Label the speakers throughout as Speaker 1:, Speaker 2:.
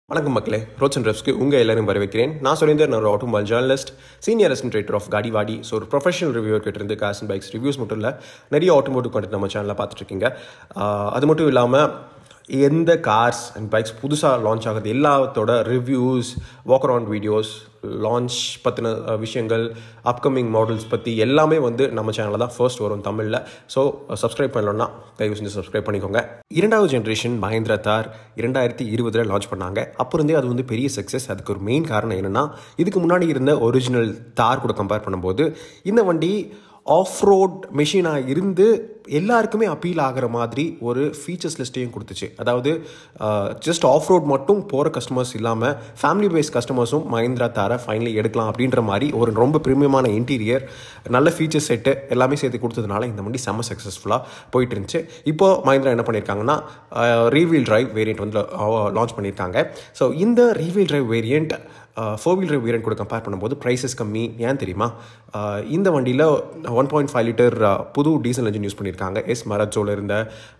Speaker 1: வணக்கம் மக்களே roads and ரெஃப்ஸ்க்கு உங்கள் எல்லாரும் வரவேற்கிறேன் நான் சுரேந்தர் நான் ஒரு automobile journalist senior assistant of Gaadiwaadi so ஒரு ப்ரொஃபஷனல் ரிவ்யூவர் கிட்ட இருந்து காஸ் அண்ட் பைக்ஸ் ரிவ்யூஸ் மட்டும் இல்லை நிறைய ஆட்டோமோட்டிவ் கண்டென்ட் நம்ம சேனலில் பார்த்துட்டு இருக்கீங்க ஆஹ் அது மட்டும் இல்லாமல் எந்த கார்ஸ் அண்ட் பைக்ஸ் புதுசாக லான்ச் ஆகுது எல்லாத்தோட reviews walk around videos launch பற்றின விஷயங்கள் அப்கமிங் மாடல்ஸ் பற்றி எல்லாமே வந்து நம்ம சேனலில் தான் ஃபர்ஸ்ட் வரும் தமிழில் ஸோ சப்ஸ்கிரைப் பண்ணலன்னா தயவு செஞ்சு சப்ஸ்கிரைப் பண்ணிக்கோங்க இரண்டாவது ஜென்ரேஷன் மஹேந்திரா தார் இரண்டாயிரத்தி இருபதில் லான்ச் பண்ணாங்க அப்போ இருந்தே அது வந்து பெரிய சக்ஸஸ் அதுக்கு ஒரு மெயின் காரணம் என்னென்னா இதுக்கு முன்னாடி இருந்த ஒரிஜினல் தார் கூட கம்பேர் பண்ணும்போது இந்த வண்டி ஆஃப் ரோட் மெஷினாக இருந்து எல்லாருக்குமே அப்பீல் ஆகிற மாதிரி ஒரு ஃபீச்சர்ஸ் லிஸ்ட்டையும் கொடுத்துச்சு அதாவது ஜஸ்ட் ஆஃப் ரோட் மட்டும் போகிற கஸ்டமர்ஸ் இல்லாமல் ஃபேமிலி பேஸ் கஸ்டமர்ஸும் மஹிந்திரா தார ஃபைனலி எடுக்கலாம் அப்படின்ற மாதிரி ஒரு ரொம்ப ப்ரீமியமான இன்டீரியர் நல்ல ஃபீச்சர் செட்டு எல்லாமே சேர்த்து கொடுத்ததுனால இந்த வண்டி செம்ம சக்ஸஸ்ஃபுல்லாக போயிட்டு இருந்துச்சு இப்போ மஹிந்திரா என்ன பண்ணியிருக்காங்கன்னா ரீவீல் டிரைவ் வேரியண்ட் வந்து லான்ச் பண்ணியிருக்காங்க ஸோ இந்த rear wheel drive variant four wheel drive variant கூட கம்பேர் பண்ணும்போது ப்ரைஸஸ் கம்மி ஏன் தெரியுமா ஆஹ் இந்த வண்டியில் ஒன் பாயிண்ட் ஃபைவ் லிட்டர் புது டீசல் என்ஜின் யூஸ் பண்ணியிருக்காங்க எஸ் மரச்சோவில் இருந்த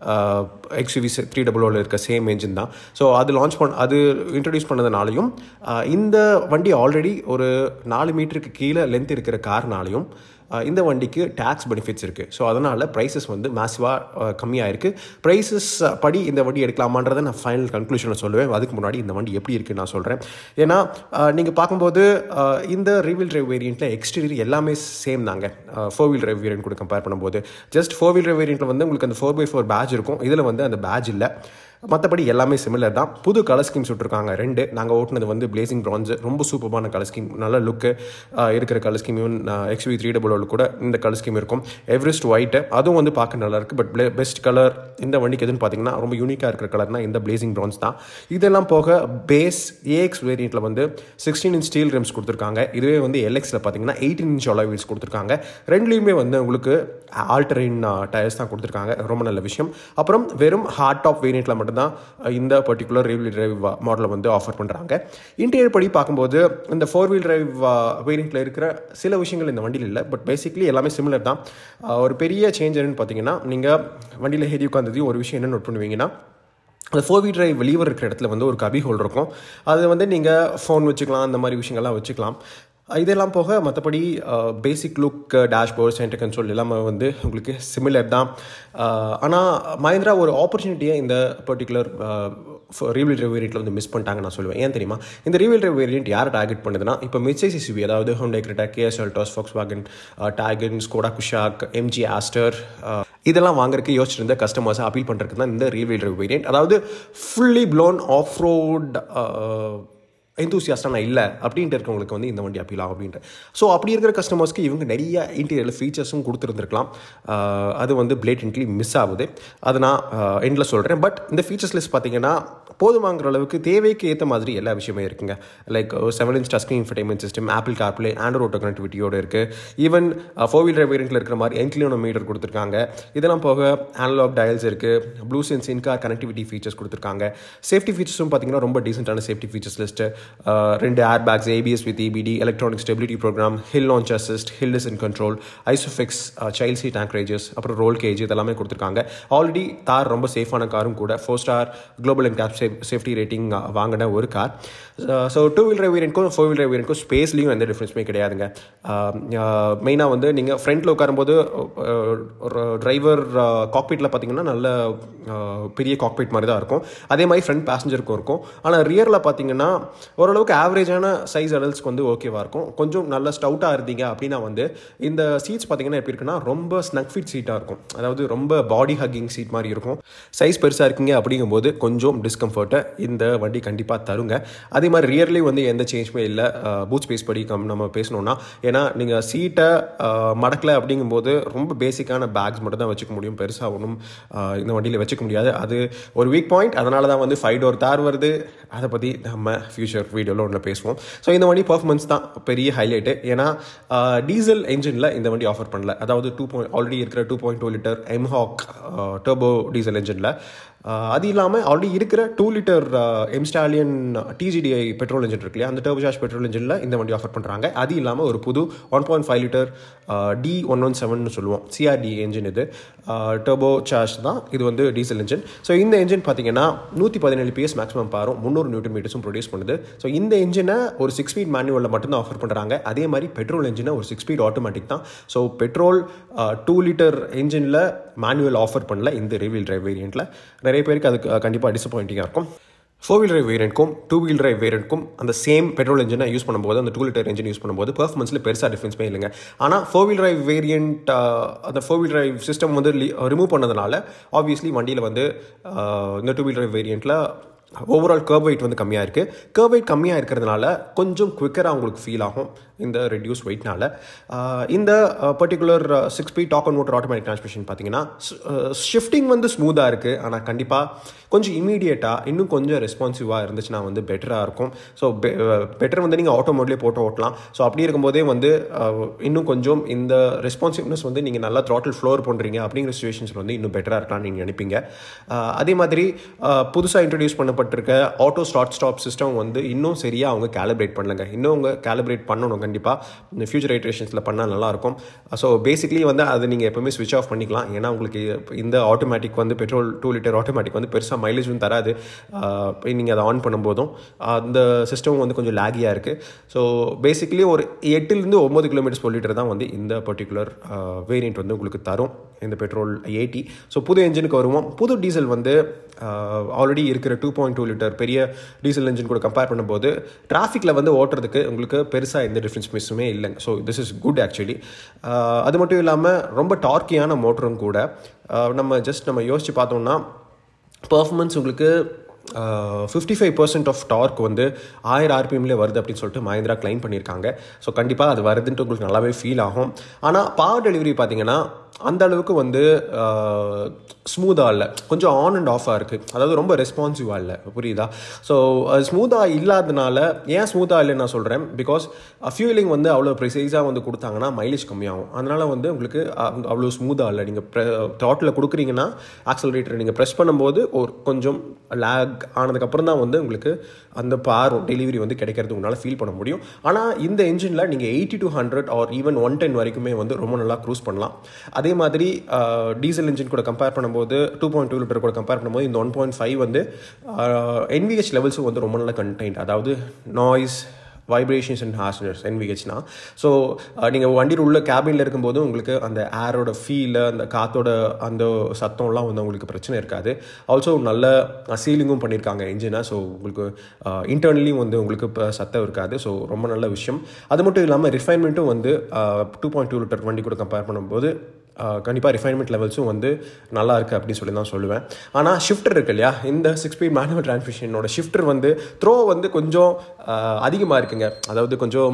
Speaker 1: எக்ஸ்யூவி த்ரீ டபுள் இருக்க சேம் என்ஜின் தான் ஸோ அது லான்ச் பண்ண அது இன்ட்ரடியூஸ் பண்ணதுனாலையும் ஆஹ் இந்த வண்டி ஆல்ரெடி ஒரு நாலு மீட்டருக்கு கீழே லென்த் இருக்கிற கார்னாலையும் ஆஹ் இந்த வண்டிக்கு டேக்ஸ் பெனிஃபிட்ஸ் இருக்குது ஸோ அதனால் ப்ரைஸஸ் வந்து மேசிவாக கம்மியாக இருக்குது ப்ரைஸஸ் படி இந்த வண்டி எடுக்கலாமான்றதை நான் ஃபைனல் கன்க்ளூஷனில் சொல்லுவேன் அதுக்கு முன்னாடி இந்த வண்டி எப்படி இருக்குன்னு நான் சொல்கிறேன் ஏன்னா நீங்கள் பார்க்கும்போது ஆஹ் இந்த ரீவீல் டிரைவ் வேரியண்ட்டில் எக்ஸ்டீரியர் எல்லாமே சேம் தாங்க ஃபோர் வீல் டிரைவ் வேரியண்ட் கூட கம்பேர் பண்ணும்போது ஜஸ்ட் ஃபோர் வீல் டிரைவ் வேரியண்ட்டில் வந்து உங்களுக்கு அந்த ஃபோர் பை ஃபோர் பேட்ச் இருக்கும் இதில் வந்து அந்த பேட்ச் இல்லை மற்றபடி எல்லாமே சிமிலர் தான் புது கலர் ஸ்கீம் சுட்டிருக்காங்க ரெண்டு நாங்கள் ஓட்டினது வந்து பிளேசிங் ப்ரான்ஸ் ரொம்ப சூப்பரான கலர் ஸ்கீம் நல்ல லுக்கு இருக்கிற colour scheme even XUV three double கூட இந்த கலர் ஸ்கீம் இருக்கும் எவரெஸ்ட் ஒயிட்டு அதுவும் வந்து பார்க்க நல்லா இருக்குது பட் பெஸ்ட் கலர் இந்த வண்டிக்கு எதுன்னு பார்த்தீங்கன்னா ரொம்ப யூனிக்காக இருக்கிற கலர்னா இந்த பிளேசிங் ப்ரான்ஸ் தான் இதெல்லாம் போக பேஸ் ஏஎக்ஸ் வேரியண்ட்டில் வந்து சிக்ஸ்டீன் இன்ச் ஸ்டீல் ரிம்ஸ் கொடுத்துருக்காங்க இதுவே வந்து எல்எக்ஸில் பார்த்தீங்கன்னா எயிட்டீன் இன்ச் அலாய் வீல்ஸ் கொடுத்துருக்காங்க ரெண்டுலேயுமே வந்து உங்களுக்கு ஆல்டரின் டயர்ஸ் தான் கொடுத்துருக்காங்க ரொம்ப நல்ல விஷயம் அப்புறம் வெறும் ஹார்ட் டாப் வேரியண்ட்டில் மட்டும்தான் இந்த பர்டிகுலர் ரீவில் டிரைவ் மாடலை வந்து ஆஃபர் பண்ணுறாங்க இன்டீரியர் படி பார்க்கும்போது இந்த ஃபோர் வீல் டிரைவ் வேரியண்ட்டில் இருக்கிற சில விஷயங்கள் இந்த வண்டியில் இல்லை பட் பேசிக்லி எல்லாமே சிமிலர் தான் ஒரு பெரிய சேஞ்ச் என்னன்னு பார்த்தீங்கன்னா நீங்கள் வண்டியில் ஹெரி உட்காந்ததையும் ஒரு விஷயம் என்ன நோட் பண்ணுவீங்கன்னா அந்த ஃபோர் வீல் டிரைவ் வெளியே இருக்கிற இடத்துல வந்து ஒரு கபி ஹோல் இருக்கும் அது வந்து நீங்கள் ஃபோன் வச்சுக்கலாம் அந்த மாதிரி விஷயங்கள்லாம் வச்சுக்கலாம் இதெல்லாம் போக மற்றபடி basic look dashboard centre console எல்லாமே வந்து உங்களுக்கு சிமிலர் தான் ஆனால் மஹிந்திரா ஒரு ஆப்பர்ச்சுனிட்டியை இந்த பர்டிகுலர் ரீவில் டிரைவ் வேரியண்ட்டில் வந்து மிஸ் பண்ணிட்டாங்க நான் சொல்லுவேன் ஏன் தெரியுமா இந்த ரீவில் டிரைவ் வேரியண்ட் யாரை டார்கெட் பண்ணுதுன்னா இப்போ மிட்சை சிசிபி அதாவது ஹோண்டை கிரிட்டா கேஎஸ் அல்டாஸ் Volkswagen Taigun Skoda Kushaq MG Astor இதெல்லாம் வாங்குறதுக்கு யோசிச்சிருந்த கஸ்டமர்ஸை அப்பீல் பண்ணுறதுக்கு தான் இந்த ரீவில் டிரைவ் வேரியண்ட் அதாவது ஃபுல்லி ப்ளோன் ஆஃப் ரோட் எந்தூசியாஸ்டாக நான் இல்லை அப்படின்ட்டு இருக்கவங்களுக்கு வந்து இந்த வண்டி அப்பீல் ஆகும் அப்படின்ட்டு ஸோ அப்படி இருக்கிற கஸ்டமர்ஸ்க்கு இவங்க நிறைய இன்டீரியரில் ஃபீச்சர்ஸும் கொடுத்துருந்துருக்கலாம் அது வந்து பிளேட்டன்ட்லி மிஸ் ஆகுது அதை நான் எண்டில் சொல்கிறேன் பட் இந்த ஃபீச்சர்ஸ் லிஸ்ட் பார்த்தீங்கன்னா போதுமாங்கிற அளவுக்கு தேவைக்கு ஏற்ற மாதிரி எல்லா விஷயமே இருக்குங்க like seven inch touch screen infotainment system Apple CarPlay Android Auto கனெக்டிவிட்டியோட இருக்குது ஈவன் ஃபோர் வீல் டிரைவ் வேரியண்ட்டில் இருக்கிற மாதிரி என்க்ளினோ மீட்டர் கொடுத்துருக்காங்க இதெல்லாம் போக அனலாக் டயல்ஸ் இருக்குது Blue Sense in car connectivity features கொடுத்துருக்காங்க சேஃப்டி ஃபீச்சர்ஸும் பார்த்தீங்கன்னா ரொம்ப டீசென்டான சேஃப்டி ஃபீச்சர்ஸ் லிஸ்ட்டு ரெண்டு air bags ABS with EBD electronic stability program hill launch assist hill descent control ISOFIX child seat anchorages அப்புறம் ரோல் கேஜ் இதெல்லாமே கொடுத்துருக்காங்க ஆல்ரெடி தார் ரொம்ப சேஃபான காரும் கூட four star global NCAP safety rating வாங்கின ஒரு car so two wheel drive வேரியண்ட்க்கும் ஃபோர் வீல் டிரைவ் வேரியண்ட்க்கும் ஸ்பேஸ்லையும் எந்த டிஃப்ரென்ஸுமே கிடையாதுங்க மெயினாக வந்து நீங்கள் ஃப்ரண்ட்டில் உட்காரும்போது ஒரு டிரைவர் காக்பீட்டில் பார்த்தீங்கன்னா நல்ல பெரிய காக்பீட் மாதிரி தான் இருக்கும் அதே மாதிரி ஃப்ரண்ட் பேசஞ்சருக்கும் இருக்கும் ஆனால் ரியரில் பார்த்தீங்கன்னா ஓரளவுக்கு ஆவரேஜான சைஸ் அடல்ட்ஸ்க்கு வந்து ஓகேவாக இருக்கும் கொஞ்சம் நல்ல ஸ்டவுட்டாக இருந்தீங்க அப்படின்னா வந்து இந்த சீட்ஸ் பார்த்தீங்கன்னா எப்படி இருக்குன்னா ரொம்ப ஸ்னக் ஃபிட் சீட்டாக இருக்கும் அதாவது ரொம்ப பாடி ஹக்கிங் சீட் மாதிரி இருக்கும் சைஸ் பெருசாக இருக்கீங்க அப்படிங்கும்போது கொஞ்சம் டிஸ்கம்ஃபர்ட்டை இந்த வண்டி கண்டிப்பாக தருங்க அதே மாதிரி ரியர்லி வந்து எந்த சேஞ்சுமே இல்லை பூத் ஸ்பேஸ் படி கம் நம்ம பேசணும்னா ஏன்னா நீங்கள் சீட்டை மடக்கலை அப்படிங்கும்போது ரொம்ப பேசிக்கான பேக்ஸ் மட்டும் தான் வச்சுக்க முடியும் பெருசாக ஒன்றும் இந்த வண்டியில் வச்சுக்க முடியாது அது ஒரு வீக் பாயிண்ட் அதனால தான் வந்து ஃபைவ் டோர் தார் வருது அதை பற்றி நம்ம ஃபியூச்சர் வீடியோவில் ஒன்று பேசுவோம் ஸோ இந்த வண்டி பர்ஃபார்மன்ஸ் தான் பெரிய ஹைலைட்டு ஏன்னா டீசல் என்ஜினில் இந்த வண்டி ஆஃபர் பண்ணல அதாவது டூ பாயிண்ட் ஆல்ரெடி இருக்கிற two point two litre mHawk turbo diesel என்ஜினில் அது இல்லாமல் ஆல்ரெடி இருக்கிற two litre mStallion TGDi petrol engine இருக்கு இல்லையா அந்த டர்போசார்ஜ் பெட்ரோல் இன்ஜினில் இந்த வண்டி ஆஃபர் பண்ணுறாங்க அது இல்லாமல் ஒரு புது one point five litre D one one seven சொல்லுவோம் சிஆர்டி என்ஜின் இது டர்போ சார்ஜ் தான் இது வந்து டீசல் இன்ஜின் ஸோ இந்த இன்ஜின் பார்த்தீங்கன்னா நூற்றி பதினேழு பிஎஸ் மேக்ஸிமம் பாரும் முந்நூறு நியூட்டன் மீட்டர்ஸும் ப்ரொடியூஸ் பண்ணுது ஸோ இந்த இன்ஜினை ஒரு சிக்ஸ் ஸ்பீட் மேனுவலில் மட்டும்தான் ஆஃபர் பண்ணுறாங்க அதே மாதிரி பெட்ரோல் இன்ஜினை ஒரு சிக்ஸ் ஸ்பீட் ஆட்டோமேட்டிக் தான் ஸோ பெட்ரோல் டூ லிட்டர் இன்ஜினில் மேனுவல் ஆஃபர் பண்ணல இந்த ரிவீல் டிரைவ் வேரியண்ட்டில் நிறைய பேருக்கு அது கண்டிப்பாக டிசப்பாயிண்டிங்காக இருக்கும் ஃபோர் வீல் டிரைவ் வேரியண்ட்க்கும் டூ வீல் டிரைவ் வேரியண்ட்க்கும் அந்த சேம் பெட்ரோல் இன்ஜினை யூஸ் பண்ணும்போது அந்த டூ லிட்டர் இன்ஜின் யூஸ் பண்ணும்போது பர்ஃபார்மன்ஸில் பெருசாக டிஃப்ரென்ஸே இல்லைங்க ஆனால் ஃபோர் வீல் டிரைவ் வேரியண்ட் அந்த ஃபோர் வீல் டிரைவ் சிஸ்டம் வந்து ரிமூவ் பண்ணதுனால ஆப்வியஸ்லி வண்டியில் வந்து இந்த டூ வீல் டிரைவ் வேரியண்ட்டில் ஓவரால் கர்வ் வெயிட் வந்து கம்மியாக இருக்குது கர்வ் வெயிட் கம்மியாக இருக்கிறதுனால கொஞ்சம் குவிக்கராக உங்களுக்கு ஃபீல் ஆகும் இந்த ரெடியூஸ் வெயிட்னால இந்த particular six speed torque and motor automatic transmission பார்த்தீங்கன்னா ஷிஃப்டிங் வந்து ஸ்மூத்தாக இருக்குது ஆனால் கண்டிப்பாக கொஞ்சம் இமீடியட்டாக இன்னும் கொஞ்சம் ரெஸ்பான்சிவாக இருந்துச்சுன்னா வந்து பெட்டராக இருக்கும் ஸோ பெட்டர் வந்து நீங்கள் ஆட்டோ மோட்லேயே போட்டு ஓட்டலாம் ஸோ அப்படி இருக்கும்போதே வந்து இன்னும் கொஞ்சம் இந்த ரெஸ்பான்சிவ்னஸ் வந்து நீங்கள் நல்லா த்ராட்டில் ஃப்ளோர் பண்ணுறீங்க அப்படிங்கிற சுச்சுவேஷன்ஸில் வந்து இன்னும் பெட்டராக இருக்கலாம்னு நீங்கள் நினைப்பீங்க அதே மாதிரி புதுசாக இன்ட்ரடியூஸ் பண்ணப்பட்டிருக்க ஆட்டோ ஸ்டார்ட் ஸ்டாப் சிஸ்டம் வந்து இன்னும் சரியாக அவங்க கேலிப்ரேட் பண்ணலங்க இன்னும் அவங்க கேலிப்ரேட் பண்ணணும் கண்டிப்பாக இந்த ஃபியூச்சர் ஐட்ரேஷன்ஸில் பண்ணால் நல்லாயிருக்கும் ஸோ பேசிக்லி வந்து அது நீங்கள் எப்போவுமே ஸ்விட்ச் ஆஃப் பண்ணிக்கலாம் ஏன்னா உங்களுக்கு இந்த ஆட்டோமேட்டிக் வந்து பெட்ரோல் டூ லிட்டர் ஆட்டோமேட்டிக் வந்து பெருசாக மைலேஜ் வந்து தராது நீங்கள் அதை ஆன் பண்ணும்போதும் அந்த சிஸ்டம் வந்து கொஞ்சம் லேகியாக இருக்குது ஸோ பேசிக்கலி ஒரு எட்டுலேருந்து ஒம்பது கிலோமீட்டர்ஸ் per லிட்டர் தான் வந்து இந்த பர்டிகுலர் வேரியண்ட் வந்து உங்களுக்கு தரும் இந்த பெட்ரோல் எயிட்டி ஸோ புது என்ஜினுக்கு வருவோம் புது டீசல் வந்து ஆல்ரெடி இருக்கிற டூ பாயிண்ட் டூ லிட்டர் பெரிய டீசல் இன்ஜின் கூட கம்பேர் பண்ணும்போது டிராஃபிக்கில் வந்து ஓட்டுறதுக்கு உங்களுக்கு பெருசாக எந்த டிஃப்ரென்ஸ் மிஸ்ஸுமே இல்லைங்க so this is good actually அது மட்டும் இல்லாமல் ரொம்ப டார்க்கியான மோட்டரும் கூட நம்ம ஜஸ்ட் நம்ம யோசித்து பார்த்தோம்னா பர்ஃபார்மன்ஸ் உங்களுக்கு fifty five percent of torque வந்து ஆயிரம் ஆர்பிஎம்லேயே வருது அப்படின்னு சொல்லிட்டு மஹேந்திரா கிளைம் பண்ணியிருக்காங்க ஸோ கண்டிப்பாக அது வருதுன்ட்டு உங்களுக்கு நல்லாவே ஃபீல் ஆகும் ஆனால் பவர் டெலிவரி பார்த்தீங்கன்னா அந்த அளவுக்கு வந்து ஸ்மூத்தாக இல்லை கொஞ்சம் ஆன் அண்ட் ஆஃபாக இருக்குது அதாவது ரொம்ப ரெஸ்பான்சிவாக இல்லை புரியுதா ஸோ ஸ்மூத்தாக இல்லாதனால ஏன் ஸ்மூத்தாக இல்லைன்னு நான் சொல்கிறேன் பிகாஸ் ஃபியூலிங் வந்து அவ்வளோ ப்ரிசைஸாக வந்து கொடுத்தாங்கன்னா மைலேஜ் கம்மியாகும் அதனால் வந்து உங்களுக்கு அவ்வளோ ஸ்மூத்தாக இல்லை நீங்கள் டாட்டில் கொடுக்குறீங்கன்னா ஆக்சலரேட்டர் நீங்கள் ப்ரெஸ் பண்ணும்போது ஒரு கொஞ்சம் லேக் ஆனதுக்கப்புறம் தான் வந்து உங்களுக்கு அந்த பார் டெலிவரி வந்து கிடைக்கிறது உங்களால் ஃபீல் பண்ண முடியும் ஆனால் இந்த இன்ஜினில் நீங்கள் eighty to hundred or even one ten வரைக்குமே வந்து ரொம்ப நல்லா க்ரூஸ் பண்ணலாம் அதே மாதிரி டீசல் இன்ஜின் கூட கம்பேர் பண்ணும்போது டூ பாயிண்ட் டூ லிட்டர் கூட கம்பேர் பண்ணும்போது இந்த ஒன் பாயிண்ட் ஃபைவ் வந்து என்விஹெச் லெவல்ஸும் வந்து ரொம்ப நல்லா கண்டெயின்ட் அதாவது நாய்ஸ் வைப்ரேஷன்ஸ் அண்ட் ஹார்ஸ்னஸ் என்விஹெச்னா ஸோ நீங்கள் வண்டியில் உள்ள கேபினில் இருக்கும்போது உங்களுக்கு அந்த ஏரோட ஃபீலு அந்த காற்றோட அந்த சத்தம்லாம் வந்து உங்களுக்கு பிரச்சனை இருக்காது ஆல்சோ நல்ல சீலிங்கும் பண்ணியிருக்காங்க இன்ஜினை ஸோ உங்களுக்கு இன்டர்னலியும் வந்து உங்களுக்கு இப்போ சத்தம் இருக்காது ஸோ ரொம்ப நல்ல விஷயம் அது மட்டும் இல்லாமல் ரிஃபைன்மெண்ட்டும் வந்து டூ பாயிண்ட் டூ லிட்டர் வண்டி கூட கம்பேர் பண்ணும்போது கண்டிப்பாக ரிஃபைன்மெண்ட் லெவல்ஸும் வந்து நல்லா இருக்குது அப்படின்னு சொல்லி தான் சொல்லுவேன் ஆனால் ஷிஃப்டர் இருக்கு இல்லையா இந்த சிக்ஸ் ஸ்பீட் மேனுவல் டிரான்ஸ்மிஷனோட ஷிஃப்டர் வந்து த்ரோ வந்து கொஞ்சம் அதிகமாக இருக்குங்க அதாவது கொஞ்சம்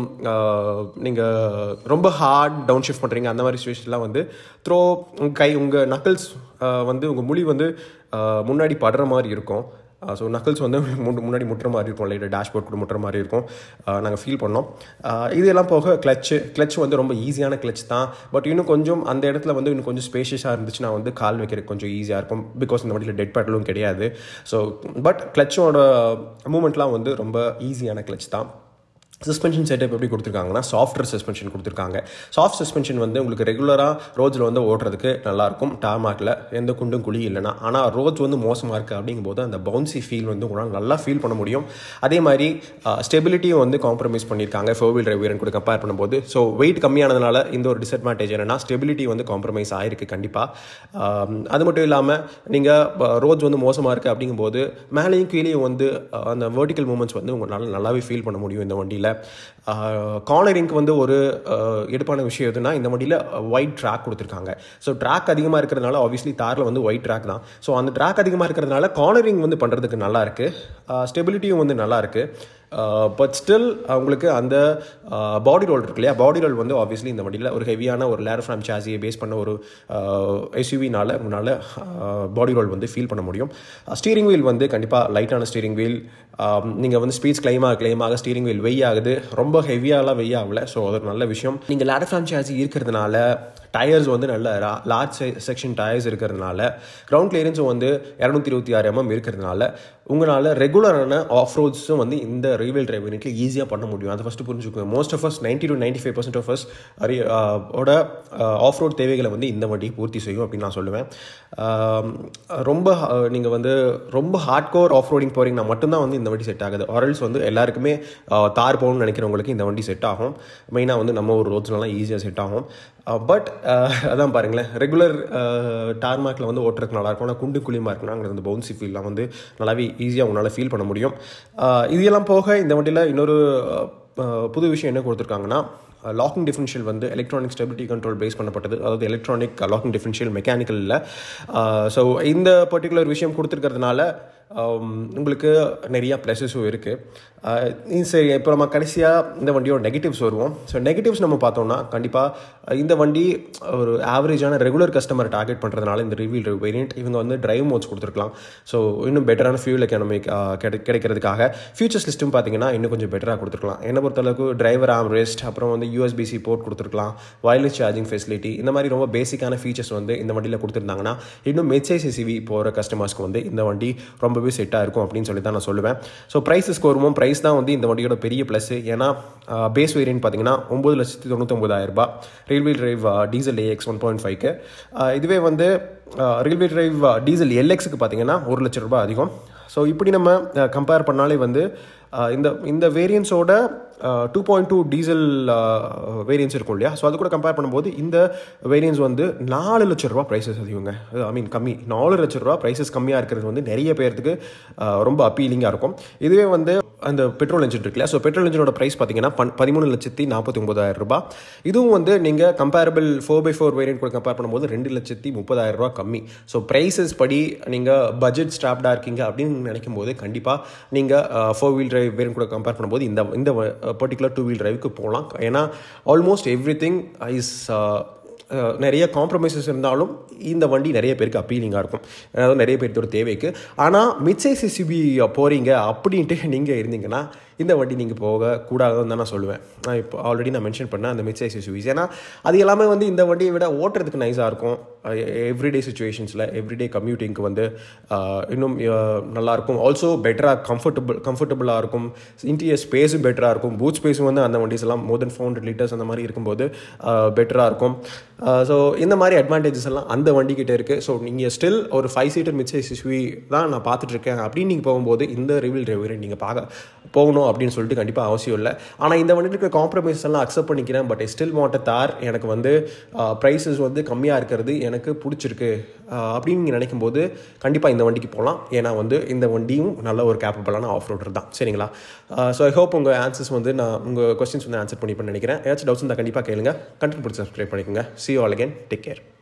Speaker 1: நீங்கள் ரொம்ப ஹார்ட் டவுன் ஷிஃப்ட் பண்ணுறீங்க அந்த மாதிரி சுச்சுவேஷன்லாம் வந்து த்ரோ உங்கள் கை உங்கள் நக்கல்ஸ் வந்து உங்கள் மொழி வந்து முன்னாடி படுற மாதிரி இருக்கும் ஸோ நக்கல்ஸ் வந்து முன்னாடி முட்டுற மாதிரி இருக்கும் லைட்டாக டேஷ்போர்ட் கூட முட்டுற மாதிரி இருக்கும் நாங்கள் ஃபீல் பண்ணோம் இதெல்லாம் போக கிளச்சு கிளச் வந்து ரொம்ப ஈஸியான கிளச் தான் பட் இன்னும் கொஞ்சம் அந்த இடத்துல வந்து இன்னும் கொஞ்சம் ஸ்பேஷியஸாக இருந்துச்சுன்னா வந்து கால் வைக்கிறதுக்கு கொஞ்சம் ஈஸியாக இருக்கும் பிகாஸ் இந்த வண்டியில் டெட் பேட்டலும் கிடையாது ஸோ பட் கிளச்சோட மூமெண்ட்லாம் வந்து ரொம்ப ஈஸியான கிளச் தான் சஸ்பென்ஷன் செட்டப் எப்படி கொடுத்துருக்காங்கன்னா சாஃப்ட்வேர் சஸ்பென்ஷன் கொடுத்துருக்காங்க சாஃப்ட் சஸ்பென்ஷன் வந்து உங்களுக்கு ரெகுலராக ரோட்ஸில் வந்து ஓட்டுறதுக்கு நல்லாயிருக்கும் டார்மாக்கில் எந்த குண்டும் குழி இல்லைனா ஆனால் ரோட்ஸ் வந்து மோசமாக இருக்குது அப்படிங்கும்போது அந்த பவுன்சி ஃபீல் வந்து உங்களால் நல்லா ஃபீல் பண்ண முடியும் அதே மாதிரி ஸ்டெபிலிட்டியும் வந்து காம்ப்ரமைஸ் பண்ணியிருக்காங்க ஃபோர் வீல் டிரைவ் கூட கம்பேர் பண்ணும்போது ஸோ வெயிட் கம்மியானதுனால இந்த ஒரு டிஸ்அட்வான்டேஜ் என்னென்னா ஸ்டெபிலிட்டி வந்து காம்ப்ரமைஸ் ஆகிருக்கு கண்டிப்பாக அது மட்டும் இல்லாமல் நீங்கள் ரோட்ஸ் வந்து மோசமாக இருக்குது அப்படிங்கும்போது மேலேயும் கீழேயும் வந்து அந்த வேர்டிக்கல் மூமெண்ட்ஸ் வந்து உங்களால் நல்லாவே ஃபீல் பண்ண முடியும் இந்த வண்டியில் கார்னரிங்க்கு வந்து ஒரு எடுப்பான விஷயம் எதுனா இந்த வண்டியில் ஒயிட் ட்ராக் கொடுத்துருக்காங்க ஸோ ட்ராக் அதிகமாக இருக்கிறதுனால ஆப்வியஸ்லி தாரில் வந்து ஒயிட் ட்ராக் தான் ஸோ அந்த ட்ராக் அதிகமாக இருக்கிறதுனால கார்னரிங் வந்து பண்ணுறதுக்கு நல்லா இருக்குது ஸ்டெபிலிட்டியும் வந்து நல்லா இருக்குது பட் ஸ்டில் உங்களுக்கு அந்த பாடி ரோல் இருக்கு இல்லையா பாடி ரோல் வந்து ஆப்வியஸ்லி இந்த வண்டியில் ஒரு ஹெவியான ஒரு லேர் ஃப்ராம் சாசியை பேஸ் பண்ண ஒரு எஸ்யூவினால் உங்களால் பாடி ரோல் வந்து ஃபீல் பண்ண முடியும் ஸ்டீரிங் வீல் வந்து கண்டிப்பாக லைட்டான ஸ்டீரிங் வீல் நீங்கள் வந்து ஸ்பீட்ஸ் கிளைமாக கிளைமாக ஸ்டீரிங் வீல் வெய் ஆகுது ரொம்ப ஹெவியாலாம் வெய் ஆகல ஸோ அது ஒரு நல்ல விஷயம் நீங்கள் லேடர் ஃப்ராம் சாசி இருக்கிறதுனால டயர்ஸ் வந்து நல்ல லார்ஜ் செக்ஷன் டயர்ஸ் இருக்கிறதுனால கிரவுண்ட் கிளியரன்ஸும் வந்து இரநூத்தி இருபத்தி ஆறு எம்எம் இருக்கிறதுனால உங்களால் ரெகுலரான ஆஃப் ரோட்ஸும் வந்து இந்த ரயில்வேல் டிரைவ் யூனிட்ல ஈஸியாக பண்ண முடியும் அதை ஃபஸ்ட்டு புரிஞ்சுக்கோங்க most of us ninety to ninety five percent of us ஓட ஆஃப் ரோட் தேவைகளை வந்து இந்த வண்டி பூர்த்தி செய்யும் அப்படின்னு நான் சொல்லுவேன் ரொம்ப நீங்கள் வந்து ரொம்ப ஹார்ட் கோர் ஆஃப் ரோடிங் போகிறீங்கன்னா மட்டும்தான் வந்து இந்த வண்டி செட் ஆகுது ஆரல்ஸ் வந்து எல்லாருக்குமே தார் போகணும்னு நினைக்கிறவங்களுக்கு இந்த வண்டி செட் ஆகும் மெயினாக வந்து நம்ம ஒரு ரோட்ஸ்லாம் ஈஸியாக செட் ஆகும் பட் அதான் பாருங்களேன் ரெகுலர் டார்மாக்கில் வந்து ஓட்டுறதுக்கு நல்லாயிருக்கும் ஆனால் குண்டு குழியமாக இருக்குன்னா அங்கே அந்த பவுன்சி ஃபீல்லாம் வந்து நல்லாவே ஈஸியாக உங்களால் ஃபீல் பண்ண முடியும் இதெல்லாம் போக இந்த வண்டியில் இன்னொரு புது விஷயம் என்ன கொடுத்துருக்காங்கன்னா லாக்கிங் டிஃபரன்ஷியல் வந்து எலக்ட்ரானிக் ஸ்டெபிலிட்டி கண்ட்ரோல் பேஸ் பண்ணப்பட்டது அதாவது எலக்ட்ரானிக் லாக்கிங் டிஃபரன்ஷியல் மெக்கானிக்கலில் ஸோ இந்த பர்டிகுலர் விஷயம் கொடுத்துருக்கிறதுனால உங்களுக்கு நிறையா ப்ளஸஸும் இருக்குது சரி இப்போ நம்ம கடைசியாக இந்த வண்டியோட நெகட்டிவ்ஸ் வருவோம் ஸோ நெகட்டிவ்ஸ் நம்ம பார்த்தோம்னா கண்டிப்பாக இந்த வண்டி ஒரு ஆவரேஜான ரெகுலர் கஸ்டமர் டார்கெட் பண்ணுறதுனால இந்த ரிவீல் வேரியண்ட் இவங்க வந்து டிரைவ் மோட்ஸ் கொடுத்துருக்கலாம் ஸோ இன்னும் பெட்டரான ஃபியூல் எக்கானமிக் கிடை கிடைக்கிறதுக்காக ஃபியூச்சர்ஸ் லிஸ்ட்டும் பார்த்தீங்கன்னா இன்னும் கொஞ்சம் பெட்டராக கொடுத்துருக்கலாம் என்னை பொறுத்தளவுக்கு டிரைவர் ஆம் ரெஸ்ட் அப்புறம் வந்து யூஎஸ்பிசி போர்ட் கொடுத்துருக்கலாம் வயர்லெஸ் சார்ஜிங் ஃபெசிலிட்டி இந்த மாதிரி ரொம்ப பேசிக்கான ஃபீச்சர்ஸ் வந்து இந்த வண்டியில் கொடுத்துருந்தாங்கன்னா இன்னும் மெச்ஐசிசிவி போகிற கஸ்டமர்ஸ்க்கு வந்து இந்த வண்டி ரொம்பவே செட்டாக இருக்கும் அப்படின்னு சொல்லி தான் நான் சொல்லுவேன் ஸோ ப்ரைஸஸ்க்கு வருவோம் ப்ரைஸ் தான் வந்து இந்த வண்டியோட பெரிய ப்ளஸ் ஏன்னா பேஸ் வேரியன்ட் பார்த்தீங்கன்னா ஒம்பது லட்சத்தி தொண்ணூத்தொம்பதாயிரம் ரூபாய் rear wheel drive diesel AX one point ஃபைவ்க்கு இதுவே வந்து ரயில்வே டிரைவ் டீசல் எல்எக்ஸுக்கு பார்த்தீங்கன்னா ஒரு லட்ச ரூபாய் அதிகம் ஸோ இப்படி நம்ம கம்பேர் பண்ணாலே வந்து இந்த இந்த வேரியன்ஸோட two point two diesel variants இருக்கும் இல்லையா ஸோ அது கூட கம்பேர் பண்ணும்போது இந்த வேரியன்ஸ் வந்து நாலு லட்ச ரூபா ப்ரைஸஸ் அதிகங்க ஐ மீன் கம்மி நாலு லட்ச ரூபா ப்ரைஸஸ் கம்மியாக இருக்கிறது வந்து நிறைய பேர்த்துக்கு ரொம்ப அப்பீலிங்காக இருக்கும் இதுவே வந்து அந்த பெட்ரோல் இன்ஜின் இருக்கு இல்லையா ஸோ பெட்ரோல் இன்ஜினோட ப்ரைஸ் பார்த்தீங்கன்னா பன் பதிமூணு லட்சத்தி நாற்பத்தி ஒன்பதாயிரம் ரூபாய் இதுவும் வந்து நீங்கள் comparable four by four variant கூட கம்பேர் பண்ணும்போது ரெண்டு லட்சத்தி முப்பதாயிரம் ரூபா கம்மி ஸோ ப்ரைஸஸ் படி நீங்கள் பட்ஜெட் ஸ்டாப்டாக இருக்கீங்க அப்படின்னு நினைக்கும் போது கண்டிப்பாக நீங்கள் ஃபோர் வீல் டிரைவ் வேரியன்ட் கூட கம்பேர் பண்ணும்போது இந்த இந்த பர்டிகுலர் டூ வீல் டிரைவுக்கு போகலாம் ஏன்னா ஆல்மோஸ்ட் எவ்ரி திங் இஸ் நிறைய காம்ப்ரமைசஸ் இருந்தாலும் இந்த வண்டி நிறைய பேருக்கு அப்பீலிங்காக இருக்கும் அதாவது நிறைய பேர்த்தோட தேவைக்கு ஆனால் மிட்சை சிசிபி போகிறீங்க அப்படின்ட்டு நீங்கள் இருந்தீங்கன்னா இந்த வண்டி நீங்கள் போக கூடாதுன்னு தான் நான் சொல்லுவேன் நான் இப்போ ஆல்ரெடி நான் மென்ஷன் பண்ணேன் அந்த மிட்சை சிசுவிஸ் ஏன்னா அது எல்லாமே வந்து இந்த வண்டியை விட ஓட்டுறதுக்கு நைஸாக இருக்கும் எவ்ரிடே சுச்சுவேஷன்ஸில் எவ்ரிடே கம்யூட்டிங்க்கு வந்து இன்னும் நல்லாயிருக்கும் ஆல்சோ பெட்டராக கம்ஃபர்டபுள் கம்ஃபர்டபுளாக இருக்கும் இன்டீரியர் ஸ்பேஸும் பெட்டராக இருக்கும் பூத் ஸ்பேஸும் வந்து அந்த வண்டிஸ் எல்லாம் more than four hundred litres அந்த மாதிரி இருக்கும்போது பெட்டராக இருக்கும் ஸோ இந்த மாதிரி அட்வான்டேஜஸ் எல்லாம் அந்த வண்டிக்கிட்ட இருக்குது ஸோ நீங்கள் ஸ்டில் ஒரு ஃபைவ் சீட்டர் மிட்சை சிசுவி தான் நான் பார்த்துட்ருக்கேன் அப்படின்னு நீங்கள் போகும்போது இந்த ரிவில் டிரைவரை நீங்கள் பார்க்க போகணும் அப்படின்னு சொல்லிட்டு கண்டிப்பாக அவசியம் இல்லை ஆனால் இந்த வண்டியில் இருக்கிற காம்ப்ரமைஸ் எல்லாம் அக்செப்ட் பண்ணிக்கிறேன் பட் ஸ்டில் வாண்ட் தார் எனக்கு வந்து ப்ரைஸஸ் வந்து கம்மியாக இருக்கிறது எனக்கு பிடிச்சிருக்கு அப்படின்னு நீங்கள் நினைக்கும் போது கண்டிப்பாக இந்த வண்டிக்கு போகலாம் ஏன்னா வந்து இந்த வண்டியும் நல்ல ஒரு கேப்பபிளான ஆஃப் ரோடர் தான் சரிங்களா ஸோ ஐ ஹோப் உங்கள் ஆன்சர்ஸ் வந்து நான் உங்கள் கொஸ்டின்ஸ் வந்து ஆன்சர் பண்ணிப்பேன்னு நினைக்கிறேன் ஏதாச்சும் டவுட்ஸ் இருந்தால் கண்டிப்பாக கேளுங்க கண்டென்ட் பிடிச்சி சப்ஸ்கிரைப் பண்ணிக்கோங்க see all again take care